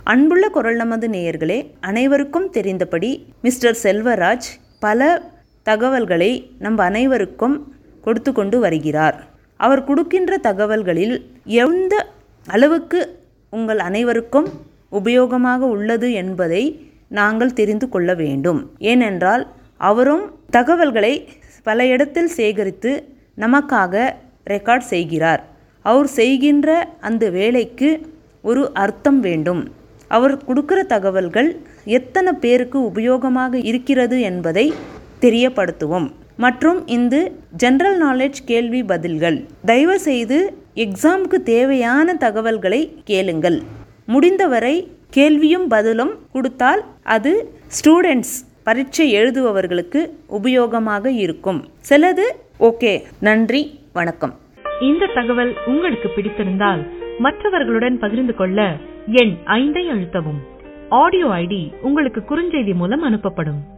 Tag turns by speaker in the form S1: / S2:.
S1: அன்புள்ள குரல் நமது நேயர்களே அனைவருக்கும் தெரிந்தபடி மிஸ்டர் செல்வராஜ் பல தகவல்களை நம் அனைவருக்கும் கொடுத்து கொண்டு வருகிறார் அவர் கொடுக்கின்ற தகவல்களில் எந்த அளவுக்கு உங்கள் அனைவருக்கும் உபயோகமாக உள்ளது என்பதை நாங்கள் தெரிந்து கொள்ள வேண்டும் ஏனென்றால் அவரும் தகவல்களை பல இடத்தில் சேகரித்து நமக்காக ரெக்கார்ட் செய்கிறார் அவர் செய்கின்ற அந்த வேலைக்கு ஒரு அர்த்தம் வேண்டும் அவர் கொடுக்குற தகவல்கள் எத்தனை பேருக்கு உபயோகமாக இருக்கிறது என்பதை தெரியப்படுத்துவோம் மற்றும் இந்த ஜென்ரல் நாலேஜ் கேள்வி பதில்கள் தயவு செய்து எக்ஸாமுக்கு தேவையான தகவல்களை கேளுங்கள் முடிந்தவரை கேள்வியும் பதிலும் கொடுத்தால் அது ஸ்டூடெண்ட்ஸ் பரீட்சை எழுதுபவர்களுக்கு உபயோகமாக இருக்கும் சிலது ஓகே நன்றி வணக்கம்
S2: இந்த தகவல் உங்களுக்கு பிடித்திருந்தால் மற்றவர்களுடன் பகிர்ந்து கொள்ள எண் ஐந்தை அழுத்தவும் ஆடியோ ஐடி உங்களுக்கு குறுஞ்செய்தி மூலம் அனுப்பப்படும்